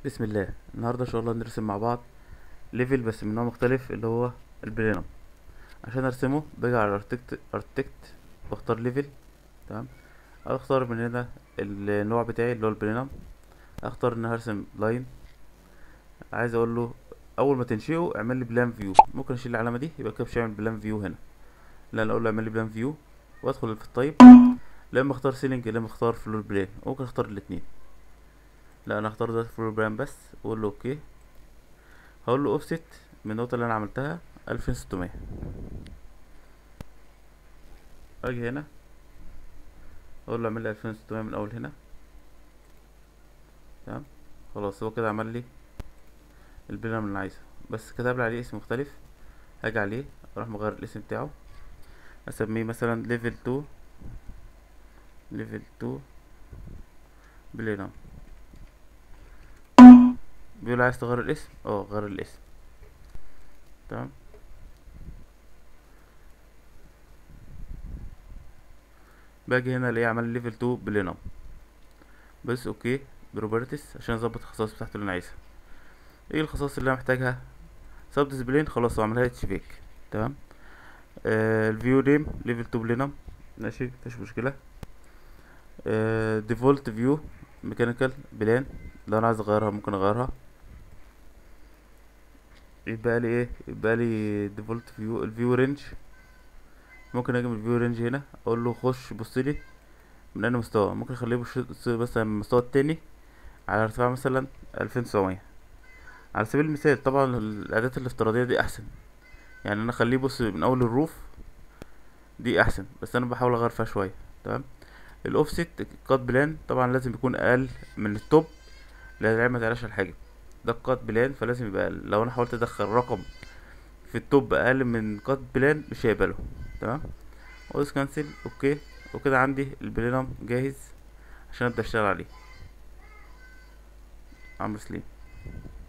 بسم الله النهارده ان شاء الله نرسم مع بعض ليفل بس من نوع مختلف اللي هو البلينم عشان ارسمه باجي على ارتكت ارتكت واختار ليفل تمام اختار من هنا النوع بتاعي اللي هو البلينم اختار ان أنا هرسم لاين عايز اقول له اول ما تنشئه اعمل لي بلان فيو ممكن اشيل العلامه دي يبقى كده مش هيعمل بلان فيو هنا لا انا اقول له اعمل لي بلان فيو وادخل في الطيب لا اما اختار سيلينج لا اما اختار فلور بلان ممكن اختار الاتنين لا انا هختار دلوقتي فلور بلان بس واقول له اوكي هقول له اوفست من النقطه اللي انا عملتها الفين ستمية اجي هنا اقول له اعمل لي الفين ستمية من اول هنا تمام خلاص هو كده عمل لي البلان اللي انا عايزه بس كتب لي عليه اسم مختلف هاجي عليه اروح مغير الاسم بتاعه اسميه مثلا ليفل 2 ليفل 2 بلينم بيقول عايز تغير الاسم اه غير الاسم تمام باجي هنا الاقيه عمل ليفل 2 بلينم بس اوكي بروبرتيز عشان اظبط الخصائص بتاعته اللي انا عايزها ايه الخصائص اللي انا محتاجها سب ديسبلين خلاص هو عملها اتش فيك تمام آه الفيو نيم ليفل 2 بلينم ماشي مفيش مشكله آه ديفولت فيو ميكانيكال بلان لو انا عايز اغيرها ممكن اغيرها يبقى لي ايه يبقى لي ديفولت فيو الفيو رينج ممكن اجي من الفيو رينج هنا اقول له خش بص لي من اي مستوى ممكن اخليه بص مثلا من المستوى التاني على ارتفاع مثلا الفين تسعمية على سبيل المثال طبعا الاعدادات الافتراضيه دي احسن يعني انا اخليه بص من اول الروف دي احسن بس انا بحاول اغير فيها شويه تمام الاوفست قات بلان طبعا لازم يكون اقل من التوب لان العين ما تعلاش الحاجب ده قات بلان فلازم يبقى أقل. لو انا حاولت ادخل رقم في التوب اقل من قات بلان مش هيقبله تمام وادوس كانسل اوكي وكده عندي البلينم جاهز عشان ابدا اشتغل عليه عمرو سليم